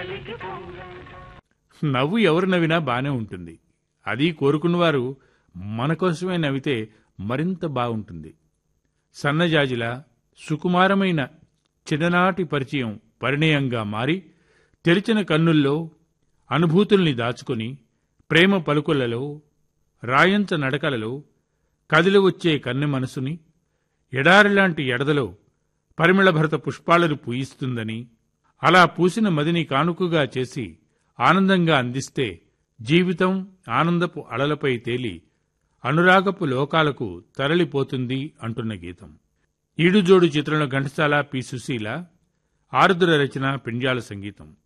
నవ్వు ఎవరు నవ్వినా బానే ఉంటుంది అది కోరుకున్నవారు మన కోసమే నవ్వితే మరింత బాగుంటుంది సన్నజాజిల సుకుమారమైన చిన్ననాటి పరిచయం పరిణయంగా మారి తెరిచిన కన్నుల్లో అనుభూతుల్ని దాచుకొని ప్రేమ పలుకులలో రాయంచ నడకలలో కదిలి వచ్చే కన్నె మనసుని ఎడారిలాంటి ఎడదలో పరిమళభరిత పుష్పాలను పూయిస్తుందని అలా పూసిన మదిని కానుకగా చేసి ఆనందంగా అందిస్తే జీవితం ఆనందపు అలలపై తేలి అనురాగపు లోకాలకు తరలిపోతుంది అంటున్న గీతం ఈడుజోడు చిత్రంలో ఘంటసాల పి సుశీల ఆరుద్ర రచన పింజాల సంగీతం